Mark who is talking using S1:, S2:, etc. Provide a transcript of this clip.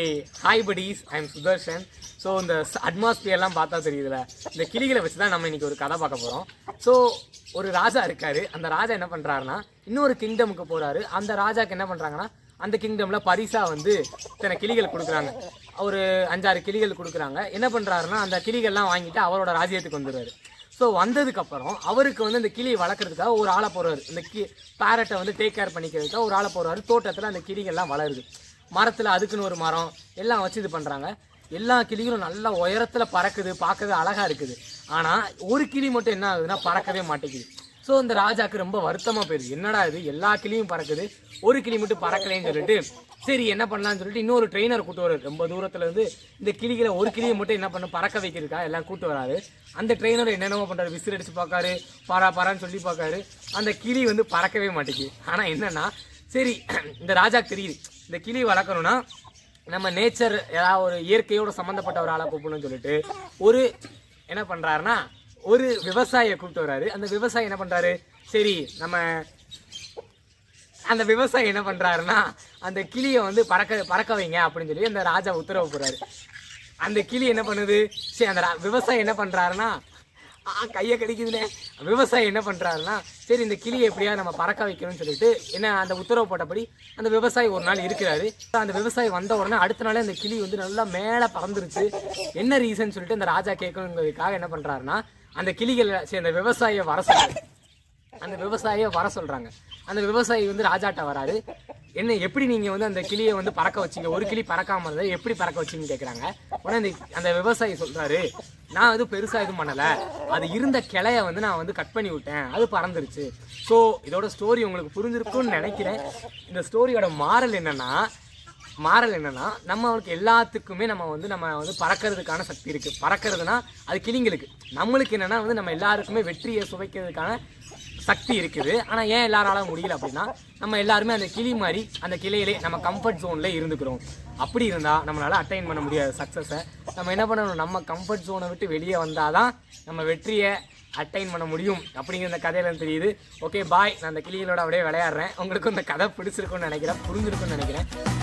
S1: okay hi buddies I am Sudarshan so இந்த அட்மாஸ்பியர்லாம் பார்த்தா தெரியுதுல இந்த கிளிகளை வச்சு தான் நம்ம இன்னைக்கு ஒரு கதை பார்க்க போகிறோம் ஸோ ஒரு ராஜா இருக்காரு அந்த ராஜா என்ன பண்ணுறாருன்னா இன்னொரு கிங்டமுக்கு போகிறாரு அந்த ராஜாக்கு என்ன பண்ணுறாங்கன்னா அந்த கிங்டமில் பரிசா வந்து இத்தனை கிளிகள் கொடுக்குறாங்க ஒரு அஞ்சாறு கிளிகள் கொடுக்குறாங்க என்ன பண்ணுறாருன்னா அந்த கிளிகள்லாம் வாங்கிட்டு அவரோட ராஜ்யத்துக்கு வந்துடுவாரு ஸோ வந்ததுக்கப்புறம் அவருக்கு வந்து இந்த கிளியை வளர்க்குறதுக்காக ஒரு ஆளை போடுறாரு இந்த கி பேரட்டை வந்து டேக் கேர் பண்ணிக்கிறதுக்காக ஒரு ஆளை போடுறாரு தோட்டத்தில் அந்த கிளிகள்லாம் வளருது மரத்தில் அதுக்குன்னு ஒரு மரம் எல்லாம் வச்சு இது பண்ணுறாங்க எல்லா கிளிகளும் நல்லா உயரத்தில் பறக்குது பார்க்கவே அழகாக இருக்குது ஆனால் ஒரு கிளி மட்டும் என்ன ஆகுதுன்னா பறக்கவே மாட்டேங்குது ஸோ இந்த ராஜாக்கு ரொம்ப வருத்தமாக போயிடுது என்னடா இது எல்லா கிளியும் பறக்குது ஒரு கிளி மட்டும் பறக்கலைன்னு சொல்லிட்டு சரி என்ன பண்ணலாம்னு சொல்லிட்டு இன்னொரு ட்ரெயினர் கூட்டு வராரு ரொம்ப தூரத்துல இருந்து இந்த கிளிகளை ஒரு கிளியை மட்டும் என்ன பண்ண பறக்க வைக்கிறதுக்கா எல்லாம் கூட்டு வராரு அந்த ட்ரெயினர் என்னென்னமோ பண்றாரு விசில் அடிச்சு பார்க்காரு பாரா பாரான்னு சொல்லி பார்க்காரு அந்த கிளி வந்து பறக்கவே மாட்டேங்குது ஆனா என்னன்னா சரி இந்த ராஜாக்கு தெரியுது இந்த கிளி வளர்க்கணும்னா நம்ம நேச்சர் ஏதாவது ஒரு இயற்கையோட சம்மந்தப்பட்ட ஒரு ஆளை கூப்பிடணும்னு சொல்லிட்டு ஒரு என்ன பண்றாருன்னா ஒரு விவசாயியை கூப்பிட்டு வராரு அந்த விவசாயி என்ன பண்றாரு சரி நம்ம அந்த விவசாயி என்ன பண்றாருன்னா அந்த கிளியை வந்து பறக்க பறக்க வைங்க அப்படின்னு சொல்லி அந்த ராஜா உத்தரவு போறாரு அந்த கிளி என்ன பண்ணுது சரி அந்த ரா- விவசாயி என்ன பண்றாருன்னா ஆ கையை கடிக்குதுனே விவசாயி என்ன பண்றாருன்னா சரி இந்த கிளியை எப்படியா நம்ம பறக்க வைக்கணும்னு சொல்லிட்டு என்ன அந்த உத்தரவு போட்டபடி அந்த விவசாயி ஒரு நாள் இருக்கிறாரு அந்த விவசாயி வந்த உடனே அடுத்த நாளே அந்த கிளி வந்து நல்லா மேலே பறந்துருச்சு என்ன ரீசன் சொல்லிட்டு அந்த ராஜா கேட்கணுங்கிறதுக்காக என்ன பண்றாருன்னா அந்த கிளிகளை சரி அந்த விவசாயியை வர சொல்றாரு அந்த விவசாயியை வர சொல்றாங்க அந்த விவசாயி வந்து ராஜாட்ட வராரு என்ன எப்படி நீங்க வந்து அந்த கிளியை வந்து பறக்க வச்சீங்க ஒரு கிளி பறக்காம இருந்தது எப்படி பறக்க வச்சீங்கன்னு கேக்குறாங்க உடனே அந்த அந்த விவசாயி சொல்றாரு நான் எதுவும் பெருசா எதுவும் பண்ணல அது இருந்த கிளைய வந்து நான் வந்து கட் பண்ணி விட்டேன் அது பறந்துருச்சு ஸோ இதோட ஸ்டோரி உங்களுக்கு புரிஞ்சிருக்கும்னு நினைக்கிறேன் இந்த ஸ்டோரியோட மாறல் என்னன்னா மாறல் என்னன்னா நம்ம அவளுக்கு எல்லாத்துக்குமே நம்ம வந்து நம்ம வந்து பறக்கிறதுக்கான சக்தி இருக்கு பறக்கிறதுனா அது கிளிங்களுக்கு நம்மளுக்கு என்னன்னா வந்து நம்ம எல்லாருக்குமே வெற்றியை சுவைக்கிறதுக்கான சக்தி இருக்குது ஆனா ஏன் எல்லாரால முடியல அப்படின்னா நம்ம எல்லாருமே அந்த கிளி மாதிரி அந்த கிளையிலே நம்ம கம்ஃபர்ட் ஜோன்ல இருந்துக்கிறோம் அப்படி இருந்தா நம்மளால அட்டைன் பண்ண முடியாது சக்சஸை நம்ம என்ன பண்ணணும் நம்ம கம்ஃபர்ட் ஜோனை விட்டு வெளியே வந்தாதான் நம்ம வெற்றியை அட்டைன் பண்ண முடியும் அப்படிங்கிற இந்த கதையில எனக்கு தெரியுது ஓகே பாய் நான் அந்த கிளிகளோட அப்படியே விளையாடுறேன் உங்களுக்கு இந்த கதை பிடிச்சிருக்கும்னு நினைக்கிறேன் புரிஞ்சிருக்கும்னு நினைக்கிறேன்